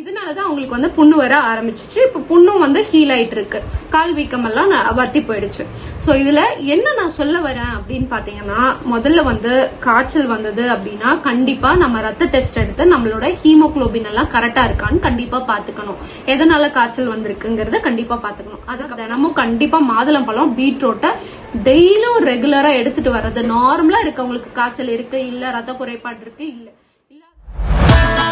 இதனாலதான் அவங்களுக்கு வந்து புண்ணு வர ஆரம்பிச்சிச்சு இப்ப புண்ணும் வந்து ஹீல் ஆயிட்டு இருக்கு கால் வீக்கம் எல்லாம் ந- வத்தி போயிடுச்சு சோ இதுல என்ன நான் சொல்ல வரேன் அப்படின்னு பாத்தீங்கன்னா முதல்ல வந்து காய்ச்சல் வந்தது அப்படின்னா கண்டிப்பா நம்ம ரத்த டெஸ்ட் எடுத்து நம்மளோட ஹீமோகுளோபின் எல்லாம் கரெக்டா இருக்கான்னு கண்டிப்பா பாத்துக்கணும் எதனால காய்ச்சல் வந்திருக்குங்கிறத கண்டிப்பா பாத்துக்கணும் அதுக்கு தினமும் கண்டிப்பா மாதுளம்பழம் பீட்ரூட்டை டெய்லியும் ரெகுலரா எடுத்துட்டு வர்றது நார்மலா இருக்கவங்களுக்கு காய்ச்சல் இருக்கு இல்ல ரத்த குறைபாடு இருக்கு இல்ல இல்ல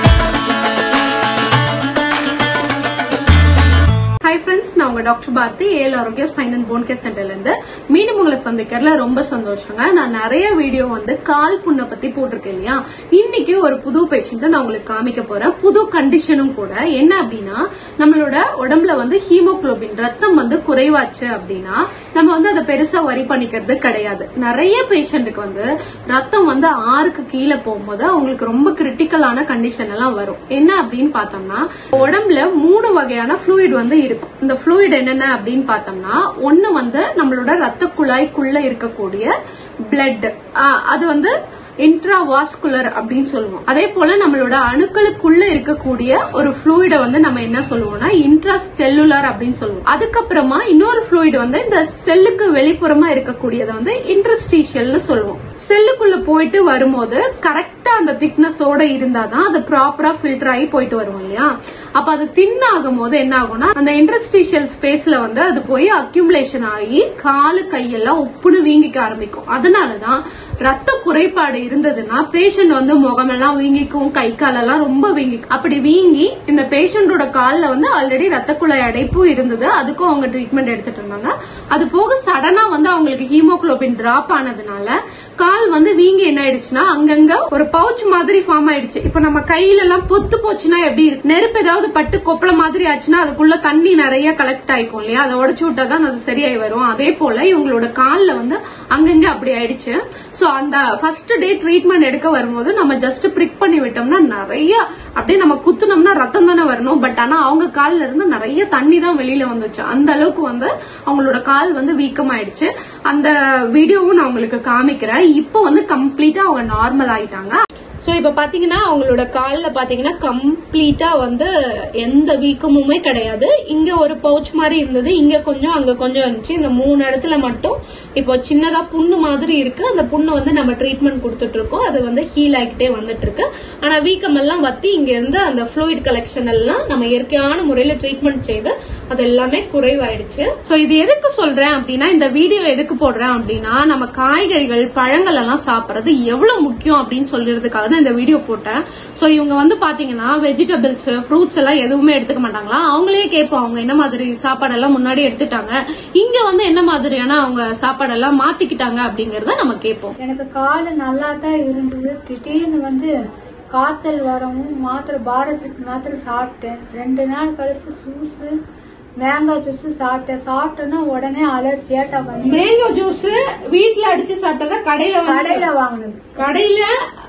ஹாய் ஃப்ரெண்ட்ஸ் நான் உங்க டாக்டர் பாரதி ஏல் ஆரோக்கிய ஸ்பைன் அண்ட் போன் கேர் சென்டர்ல இருந்து மீண்டும் உங்களை சந்திக்கிறதுல ரொம்ப சந்தோஷங்க நான் நிறைய வீடியோ வந்து கால் புண்ணை பத்தி போட்டிருக்கேன் இல்லையா இன்னைக்கு ஒரு புது பேஷண்ட் நான் உங்களுக்கு காமிக்க போறேன் புது கண்டிஷனும் கூட என்ன அப்படின்னா நம்மளோட உடம்புல வந்து ஹீமோகுளோபின் ரத்தம் வந்து குறைவாச்சு அப்படின்னா நம்ம வந்து அதை பெருசா வரி பண்ணிக்கிறது கிடையாது நிறைய பேஷண்ட்டுக்கு வந்து ரத்தம் வந்து ஆறுக்கு கீழே போகும்போது அவங்களுக்கு ரொம்ப கிரிட்டிக்கலான கண்டிஷன் எல்லாம் வரும் என்ன அப்படின்னு பார்த்தோம்னா உடம்புல மூணு வகையான ஃப்ளூயிட் வந்து இருக்கும் இந்த ஃப்ளூயிட் என்னென்ன அப்படின்னு பார்த்தோம்னா ஒண்ணு வந்து நம்மளோட ரத்த குழாய்க்குள்ள இருக்கக்கூடிய பிளட் அது வந்து இன்ட்ராவாஸ்குலர் அப்படின்னு சொல்லுவோம் அதே போல நம்மளோட அணுக்களுக்குள்ள இருக்கக்கூடிய ஒரு ஃப்ளூயிட வந்து நம்ம என்ன சொல்லுவோம்னா இன்ட்ராஸ்டெல்லுலர் அப்படின்னு சொல்லுவோம் அதுக்கப்புறமா இன்னொரு ஃப்ளூயிட் வந்து இந்த செல்லுக்கு வெளிப்புறமா இருக்கக்கூடியதை வந்து இன்ட்ரஸ்டீஷியல்னு சொல்லுவோம் செல்லுக்குள்ள போயிட்டு வரும்போது கரெக்டா அந்த திக்னஸோட இருந்தாதான் அது ப்ராப்பரா ஃபில்டர் ஆகி போயிட்டு வரும் இல்லையா அப்ப அது தின் ஆகும் போது என்ன ஆகும்னா அந்த இன்ட்ரஸ்டீஷியல் ஸ்பேஸ்ல வந்து அது போய் அக்யூமுலேஷன் ஆகி காலு கையெல்லாம் உப்புன்னு வீங்கிக்க ஆரம்பிக்கும் அதனாலதான் ரத்த குறைபாடு இருந்ததுன்னா பேஷண்ட் வந்து முகமெல்லாம் வீங்கிக்கும் கை காலெல்லாம் ரொம்ப வீங்கிக்கும் அப்படி வீங்கி இந்த பேஷண்டோட கால்ல வந்து ஆல்ரெடி ரத்த குழாய் அடைப்பு இருந்தது அதுக்கும் அவங்க ட்ரீட்மெண்ட் எடுத்துட்டு இருந்தாங்க அது போக சடனா வந்து அவங்களுக்கு ஹீமோகுளோபின் டிராப் ஆனதுனால கால் வந்து வீங்கி என்ன ஆயிடுச்சுன்னா அங்கங்க ஒரு பவுச் மாதிரி ஃபார்ம் ஆயிடுச்சு இப்ப நம்ம கையில எல்லாம் பொத்து போச்சுன்னா எப்படி இருக்கு நெருப்பு ஏதாவது பட்டு கொப்பள மாதிரி ஆச்சுன்னா அதுக்குள்ள தண்ணி நிறைய கலெக்ட் ஆயிக்கும் இல்லையா அதை உடச்சு விட்டா தான் அது சரியாயி வரும் அதே போல இவங்களோட கால்ல வந்து அங்கங்க அப்படி ஆயிடுச்சு சோ அந்த ஃபர்ஸ்ட் டே ட்ரீட்மெண்ட் எடுக்க வரும்போது நம்ம ஜஸ்ட் பிரிக் பண்ணி விட்டோம்னா நிறைய அப்படியே நம்ம குத்துனோம்னா ரத்தம் தானே வரணும் பட் ஆனா அவங்க கால்ல இருந்து நிறைய தண்ணி தான் வெளியில வந்துச்சு அந்த அளவுக்கு வந்து அவங்களோட கால் வந்து வீக்கமாயிடுச்சு அந்த வீடியோவும் நான் உங்களுக்கு காமிக்கிறேன் இப்போ வந்து கம்ப்ளீட்டா அவங்க நார்மல் ஆயிட்டாங்க சோ இப்ப பாத்தீங்கன்னா அவங்களோட கால்ல பாத்தீங்கன்னா கம்ப்ளீட்டா வந்து எந்த வீக்கமுமே கிடையாது இங்க ஒரு பவுச் மாதிரி இருந்தது இங்க கொஞ்சம் அங்க கொஞ்சம் இருந்துச்சு இந்த மூணு இடத்துல மட்டும் இப்போ சின்னதா புண்ணு மாதிரி இருக்கு அந்த புண்ணு வந்து நம்ம ட்ரீட்மெண்ட் கொடுத்துட்டு இருக்கோம் அது வந்து ஹீல் ஆகிட்டே வந்துட்டு இருக்கு ஆனா வீக்கம் எல்லாம் வத்தி இங்க இருந்து அந்த ஃப்ளூயிட் கலெக்ஷன் எல்லாம் நம்ம இயற்கையான முறையில ட்ரீட்மெண்ட் செய்து அது எல்லாமே குறைவாயிடுச்சு சோ இது எதுக்கு சொல்றேன் அப்படின்னா இந்த வீடியோ எதுக்கு போடுறேன் அப்படின்னா நம்ம காய்கறிகள் பழங்கள் எல்லாம் சாப்பிடுறது எவ்வளவு முக்கியம் அப்படின்னு சொல்றதுக்காக தான் இந்த வீடியோ போட்டேன் சோ இவங்க வந்து பாத்தீங்கன்னா வெஜிடபிள்ஸ் ஃப்ரூட்ஸ் எல்லாம் எதுவுமே எடுத்துக்க மாட்டாங்களா அவங்களே கேட்போம் அவங்க என்ன மாதிரி சாப்பாடெல்லாம் முன்னாடி எடுத்துட்டாங்க இங்க வந்து என்ன மாதிரியான அவங்க சாப்பாடெல்லாம் மாத்திக்கிட்டாங்க அப்படிங்கறத நம்ம கேட்போம் எனக்கு கால் நல்லா தான் இருந்தது திடீர்னு வந்து காய்ச்சல் வரவும் மாத்திரை பாரசிட் மாத்திரை சாப்பிட்டேன் ரெண்டு நாள் கழிச்சு ஜூஸு மேங்காய் ஜூஸு சாப்பிட்டேன் சாப்பிட்டேன்னா உடனே அலர்ஜியாட்டா வந்து மேங்கோ ஜூஸ் வீட்ல அடிச்சு சாப்பிட்டதா கடையில கடையில வாங்கினது கடையில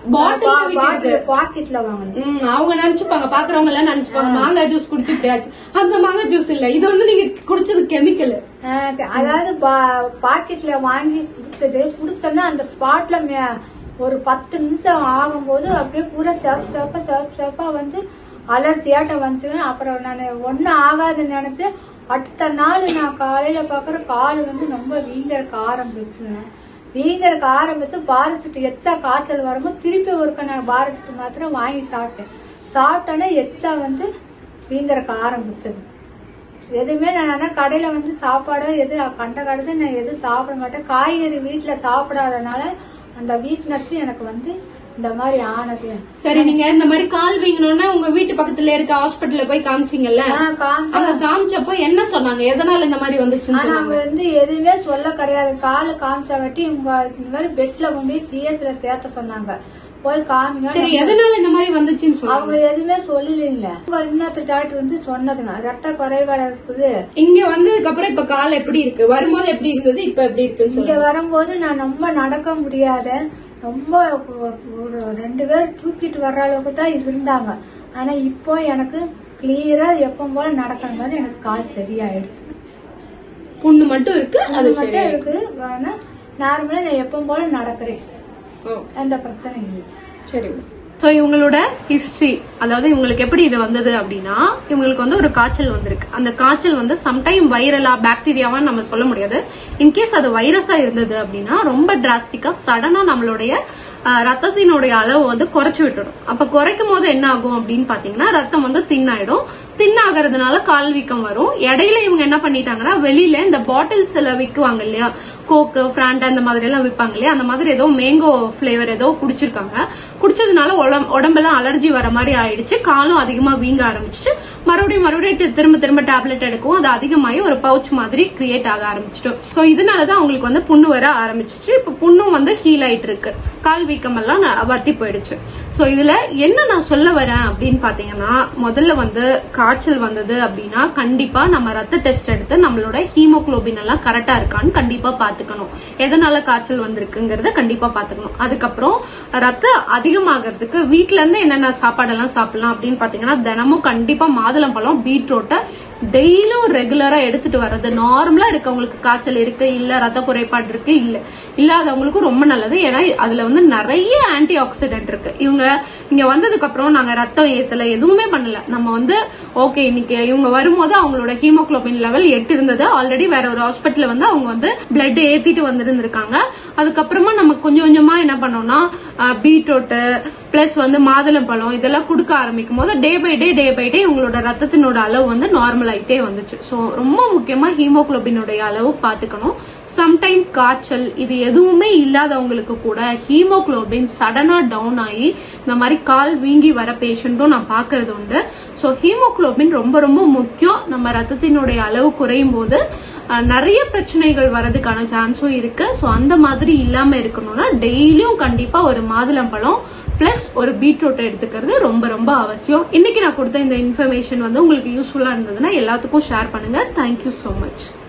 பாட்டில் பாக்கெட்ல வாங்கினது ம், அவங்க நினைச்சுப்பாங்க பாக்குறவங்க எல்லாம் நினைச்சுப்பாங்க மாங்காய் ஜூஸ் குடிச்சு இப்படியாச்சு அந்த மாங்காய் ஜூஸ் இல்ல இது வந்து நீங்க குடிச்சது கெமிக்கல் ஆஹ் அதாவது பா- பாக்கெட்ல வாங்கி குடிச்சது குடிச்சோன்னா அந்த ஸ்பாட்ல மே- ஒரு பத்து நிமிஷம் ஆகும்போது அப்படியே பூரா சிவப்பு சிவப்பா சிவப்பு சிவப்பா வந்து அலர்ஜியாட்டம் வந்துச்சு அப்புறம் நான் ஒன்னும் ஆகாதுன்னு நினைச்சேன் அடுத்த நாள் நான் காலையில பாக்குற கால் வந்து ரொம்ப வீங்கறக்கு ஆரம்பிச்சுங்க வீங்கறக்கு ஆரம்பிச்சு பாரசிட்டு எச்சா காய்ச்சல் வரும்போது திருப்பி ஒருக்க நான் பாரசிட்டு மாத்திரம் வாங்கி சாப்பிட்டேன் சாப்பிட்டோன்னே எச்சா வந்து வீங்கறக்கு ஆரம்பிச்சது எதுவுமே நான் ஆனா கடையில வந்து சாப்பாடு எது கண்ட கடது நான் எதுவும் சாப்பிட மாட்டேன் காய்கறி வீட்டுல சாப்பிடாதனால அந்த வீக்னஸ் எனக்கு வந்து இந்த மாதிரி ஆனது சரி நீங்க இந்த மாதிரி கால் வீங்கணும்னா உங்க வீட்டு பக்கத்துல இருக்க ஹாஸ்பிட்டல்ல போய் காமிச்சீங்கல்ல நான் காமிச்சா அங்க காமிச்சப்போ என்ன சொன்னாங்க எதனால இந்த மாதிரி வந்துச்சுன்னு ஆனா சொன்னாங்க அவங்க வந்து எதுவுமே சொல்ல கிடையாது காலு காமிச்சாகட்டி இவங்க இந்த மாதிரி பெட்ல கொண்டு போய் ஜிஎஸ்ல சேர்த்த சொன்னாங்க போய் காமிங்க சரி எதனால இந்த மாதிரி வந்துச்சுன்னு சொல்லுவாங்க அவங்க எதுவுமே சொல்லலைங்க இன்னொரு டாக்டர் வந்து சொன்னதுங்க ரத்த குறைபாடு இருக்குது இங்க வந்ததுக்கு அப்புறம் இப்ப கால் எப்படி இருக்கு வரும்போது எப்படி இருந்தது இப்ப எப்படி இருக்குன்னு இங்க சொல்லுங்க வரும்போது நான் ரொம்ப நடக்க முடியாத ரொம்ப ஒ- ஒரு ரெண்டு பேர் தூக்கிட்டு வர்ற அளவுக்கு தான் இருந்தாங்க ஆனா இப்போ எனக்கு கிளியரா எப்போ போல நடக்கணும் எனக்கு கால் சரியாயிடுச்சு புண்ணு மட்டும் இருக்கு அது அது சரி மட்டும் இருக்கு ஆனா நார்மலா நான் எப்போ போல நடக்கிறேன் ஓ, எந்த பிரச்சனையும் இல்லை சரி ஸோ இவங்களோட ஹிஸ்டரி அதாவது இவங்களுக்கு எப்படி இது வந்தது அப்படின்னா இவங்களுக்கு வந்து ஒரு காய்ச்சல் வந்திருக்கு அந்த காய்ச்சல் வந்து சம்டைம் வைரலா பாக்டீரியாவா நம்ம சொல்ல முடியாது இன்கேஸ் அது வைரஸா இருந்தது அப்படின்னா ரொம்ப டிராஸ்டிக்கா சடனா நம்மளுடைய அஹ், ரத்தத்தினுடைய அளவு வந்து குறைச்சு விட்டுடும் அப்ப குறைக்கும் போது என்ன ஆகும் அப்படின்னு பாத்தீங்கன்னா ரத்தம் வந்து தின்னாயிடும் தின்னாகிறதுனால கால் வீக்கம் வரும் இடையில இவங்க என்ன பண்ணிட்டாங்கன்னா வெளியில இந்த பாட்டில்ஸ் எல்லாம் விற்குவாங்க இல்லையா கோக்கு பிராண்டா இந்த மாதிரி எல்லாம் விற்பாங்க இல்லையா அந்த மாதிரி ஏதோ மேங்கோ ஃபிளேவர் ஏதோ குடிச்சிருக்காங்க குடிச்சதுனால உடம்- உடம்பெல்லாம் அலர்ஜி வர மாதிரி ஆயிடுச்சு காலும் அதிகமா வீங்க ஆரம்பிச்சிச்சு மறுபடியும் மறுபடியும் தி- திரும்ப திரும்ப டேப்லெட் எடுக்கவும் அது அதிகமாகி ஒரு பவுச் மாதிரி கிரியேட் ஆக ஆரம்பிச்சிட்டோம் சோ இதனாலதான் அவங்களுக்கு வந்து புண்ணு வர ஆரம்பிச்சிச்சு இப்ப புண்ணும் வந்து ஹீல் ஆயிட்டு இருக்கு கால் வீக்கம் எல்லாம் ந- வத்தி போயிடுச்சு சோ இதுல என்ன நான் சொல்ல வரேன் அப்படின்னு பாத்தீங்கன்னா முதல்ல வந்து காய்ச்சல் வந்தது அப்படின்னா கண்டிப்பா நம்ம ரத்த டெஸ்ட் எடுத்து நம்மளோட ஹீமோகுளோபின் எல்லாம் கரெக்டா இருக்கான்னு கண்டிப்பா பாத்துக்கணும் எதனால காய்ச்சல் வந்திருக்குங்கிறத கண்டிப்பா பாத்துக்கணும் அதுக்கப்புறம் ரத்தம் அதிகமாகிறதுக்கு வீட்ல இருந்து என்னென்ன சாப்பாடெல்லாம் சாப்பிடலாம் அப்படின்னு பாத்தீங்கன்னா தினமும் கண்டிப்பா மாதுளம்பழம் பீட்ரூட்டை டெய்லியும் ரெகுலரா எடுத்துட்டு வர்றது நார்மலா இருக்கவங்களுக்கு காய்ச்சல் இருக்கு இல்ல ரத்த குறைபாடு இருக்கு இல்ல இல்லாதவங்களுக்கும் ரொம்ப நல்லது ஏன்னா அதுல வந்து நிறைய ஆன்டி ஆக்சிடென்ட் இருக்கு இவங்க இங்க வந்ததுக்கு அப்புறம் நாங்க ரத்தம் ஏத்தல எதுவுமே பண்ணல நம்ம வந்து ஓகே இன்னைக்கு இவங்க வரும்போது அவங்களோட ஹீமோகுளோபின் லெவல் எட்டு இருந்தது ஆல்ரெடி வேற ஒரு ஹாஸ்பிட்டல் வந்து அவங்க வந்து பிளட் ஏத்திட்டு வந்திருந்திருக்காங்க அதுக்கப்புறமா நம்ம கொஞ்சம் கொஞ்சமா என்ன பண்ணோம்னா பீட்ரூட் பிளஸ் வந்து மாதுளம்பழம் இதெல்லாம் கொடுக்க ஆரம்பிக்கும் போது day by day day by day உங்களோட ரத்தத்தினோட அளவு வந்து நார்மல் ஆயிட்டே வந்துச்சு ஸோ ரொம்ப முக்கியமா ஹீமோகுளோபினுடைய அளவு பாத்துக்கணும் சம்டைம் காய்ச்சல் இது எதுவுமே இல்லாதவங்களுக்கு கூட ஹீமோகுளோபின் சடனா டவுன் ஆகி இந்த மாதிரி கால் வீங்கி வர பேஷண்ட்டும் நான் பாக்குறது உண்டு ஸோ ஹீமோகுளோபின் ரொம்ப ரொம்ப முக்கியம் நம்ம ரத்தத்தினுடைய அளவு குறையும் போது அஹ், நிறைய பிரச்சனைகள் வரதுக்கான சான்ஸும் இருக்கு ஸோ அந்த மாதிரி இல்லாம இருக்கணும்னா டெய்லியும் கண்டிப்பா ஒரு மாதுளம்பழம் பிளஸ் ஒரு பீட்ரூட் எடுத்துக்கிறது ரொம்ப ரொம்ப அவசியம் இன்னைக்கு நான் கொடுத்த இந்த இன்ஃபர்மேஷன் வந்து உங்களுக்கு யூஸ்ஃபுல்லா இருந்ததுன்னா எல்லாத்துக்கும் ஷேர் பண்ணுங்க தேங்க்யூ so மச்